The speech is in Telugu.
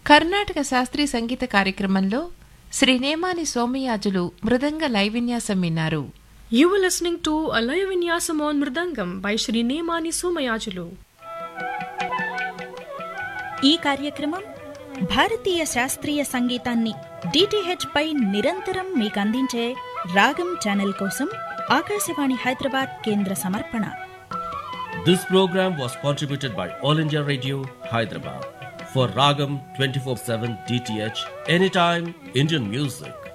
కర్ణాటక శాస్త్రీయ సంగీత కార్యక్రమంలో శ్రీ నేమాని సోమయాజులు మృదంగ లైవ్ విన్యాసం విన్నారు You were listening to a live vinyasam on Mridangam by Shri Nemani Somayajulu. ఈ కార్యక్రమం భారతీయ శాస్త్రీయ సంగీతాన్ని డిటిహెచ్ పై నిరంతరం మీకు అందించే రాగం ఛానల్ కోసం ఆకాశవాణి హైదరాబాద్ కేంద్ర సమర్పణ This program was contributed by All India Radio, Hyderabad. For Ragam 24 7 DTH, anytime Indian music.